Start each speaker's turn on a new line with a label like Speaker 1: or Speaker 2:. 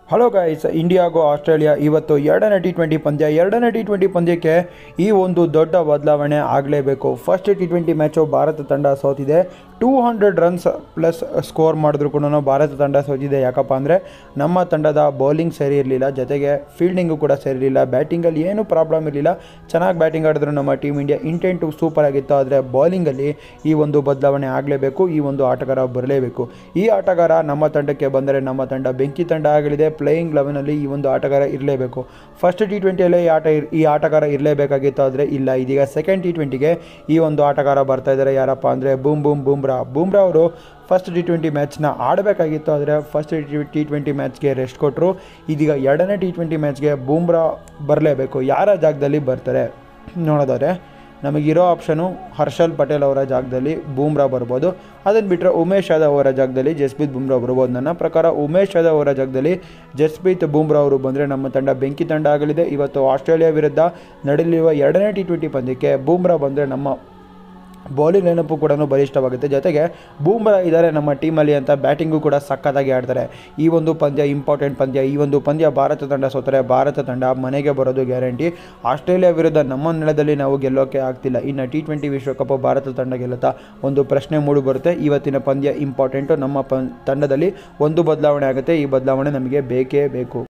Speaker 1: hello guys ಇಂಡಿಯಾಗೋ Australia ಇವತ್ತು ಎರಡನೇ T twenty ಪಂದ್ಯ ಎರಡನೇ ಟಿ ಟ್ವೆಂಟಿ ಪಂದ್ಯಕ್ಕೆ ಈ ಒಂದು ದೊಡ್ಡ ಬದಲಾವಣೆ ಆಗಲೇಬೇಕು first T twenty match Bharat ತಂಡ ಸೋತಿದೆ two hundred runs plus score ಮಾಡಿದ್ರು ಕೂಡ ಭಾರತ ತಂಡ ಸೋತಿದೆ ಯಾಕಪ್ಪ ಅಂದರೆ ನಮ್ಮ ತಂಡದ ಬೌಲಿಂಗ್ ಸರಿ ಇರಲಿಲ್ಲ ಜೊತೆಗೆ ಫೀಲ್ಡಿಂಗು ಕೂಡ ಸರಿ ಇರಲಿಲ್ಲ ಬ್ಯಾಟಿಂಗಲ್ಲಿ ಏನೂ ಪ್ರಾಬ್ಲಮ್ ಇರಲಿಲ್ಲ ಚೆನ್ನಾಗಿ ಬ್ಯಾಟಿಂಗ್ ಆಡಿದ್ರು ನಮ್ಮ ಟೀಮ್ ಇಂಡಿಯಾ ಇಂಟೆಂಟು ಸೂಪರ್ ಆಗಿತ್ತು ಆದರೆ ಬೌಲಿಂಗಲ್ಲಿ ಈ ಒಂದು ಬದಲಾವಣೆ ಆಗಲೇಬೇಕು ಈ ಒಂದು ಆಟಗಾರ ಬರಲೇಬೇಕು ಈ ಆಟಗಾರ ನಮ್ಮ ತಂಡಕ್ಕೆ ಬಂದರೆ ನಮ್ಮ ತಂಡ ಬೆಂಕಿ ತಂಡ ಆಗಲಿದೆ ಪ್ಲೇಯಿಂಗ್ ಲೆವೆನಲ್ಲಿ ಈ ಒಂದು ಆಟಗಾರ ಇರಲೇಬೇಕು ಫಸ್ಟ್ ಟಿ ಟ್ವೆಂಟಿಯಲ್ಲೇ ಈ ಆಟ ಇರ್- ಈ ಆಟಗಾರ ಇರಲೇಬೇಕಾಗಿತ್ತು ಆದರೆ ಇಲ್ಲ ಇದೀಗ ಸೆಕೆಂಡ್ ಟಿ ಟ್ವೆಂಟಿಗೆ ಈ ಒಂದು ಆಟಗಾರ ಬರ್ತಾ ಇದ್ದಾರೆ ಯಾರಪ್ಪ ಅಂದರೆ ಬೂಮ್ ಬೂಮ್ ಬೂಮ್ರಾ ಬೂಮ್ರಾ ಅವರು ಫಸ್ಟ್ ಟಿ ಟ್ವೆಂಟಿ ಮ್ಯಾಚ್ನ ಆಡಬೇಕಾಗಿತ್ತು ಆದರೆ ಫಸ್ಟ್ ಟಿ ಟ್ವೆಂಟಿ ಮ್ಯಾಚ್ಗೆ ರೆಸ್ಟ್ ಕೊಟ್ಟರು ಇದೀಗ ಎರಡನೇ ಟಿ ಟ್ವೆಂಟಿ ಮ್ಯಾಚ್ಗೆ ಬೂಮ್ರಾ ಬರಲೇಬೇಕು ಯಾರ ಜಾಗದಲ್ಲಿ ಬರ್ತಾರೆ ನೋಡೋದಾದ್ರೆ ನಮಗಿರೋ ಆಪ್ಷನು ಹರ್ಷಲ್ ಪಟೇಲ್ ಅವರ ಜಾಗದಲ್ಲಿ ಬೂಮ್ರಾ ಬರ್ಬೋದು ಅದನ್ನು ಬಿಟ್ಟರೆ ಉಮೇಶ್ ಯಾದವ್ ಅವರ ಜಾಗದಲ್ಲಿ ಜಸ್ಪ್ರೀತ್ ಬೂಮ್ರಾ ಬರ್ಬೋದು ನನ್ನ ಪ್ರಕಾರ ಉಮೇಶ್ ಯಾದವ್ ಅವರ ಜಾಗದಲ್ಲಿ ಜಸ್ಪ್ರೀತ್ ಬೂಮ್ರಾ ಅವರು ಬಂದರೆ ನಮ್ಮ ತಂಡ ಬೆಂಕಿ ತಂಡ ಆಗಲಿದೆ ಇವತ್ತು ಆಸ್ಟ್ರೇಲಿಯಾ ವಿರುದ್ಧ ನಡೆಯಲಿರುವ ಎರಡನೇ ಟಿ ಟ್ವೆಂಟಿ ಪಂದ್ಯಕ್ಕೆ ಬೂಮ್ರಾ ಬಂದರೆ ನಮ್ಮ ಬೌಲಿಂಗ್ ನೆನಪು ಕೂಡ ಬಲಿಷ್ಠವಾಗುತ್ತೆ ಜೊತೆಗೆ ಬೂಮ್ರಾ ಇದ್ದಾರೆ ನಮ್ಮ ಟೀಮಲ್ಲಿ ಅಂತ ಬ್ಯಾಟಿಂಗು ಕೂಡ ಸಖತ್ತಾಗಿ ಆಡ್ತಾರೆ ಈ ಒಂದು ಪಂದ್ಯ ಇಂಪಾರ್ಟೆಂಟ್ ಪಂದ್ಯ ಈ ಒಂದು ಪಂದ್ಯ ಭಾರತ ತಂಡ ಸೋತರೆ ಭಾರತ ತಂಡ ಮನೆಗೆ ಬರೋದು ಗ್ಯಾರಂಟಿ ಆಸ್ಟ್ರೇಲಿಯಾ ವಿರುದ್ಧ ನಮ್ಮ ನೆಲದಲ್ಲಿ ನಾವು ಗೆಲ್ಲೋಕೆ ಆಗ್ತಿಲ್ಲ ಇನ್ನು ಟಿ ಟ್ವೆಂಟಿ ವಿಶ್ವಕಪ್ ಭಾರತ ತಂಡ ಗೆಲ್ಲುತ್ತಾ ಒಂದು ಪ್ರಶ್ನೆ ಮೂಡಿ ಬರುತ್ತೆ ಇವತ್ತಿನ ಪಂದ್ಯ ಇಂಪಾರ್ಟೆಂಟು ನಮ್ಮ ಪ ತಂಡದಲ್ಲಿ ಒಂದು ಬದಲಾವಣೆ ಆಗುತ್ತೆ ಈ ಬದಲಾವಣೆ ನಮಗೆ ಬೇಕೇ ಬೇಕು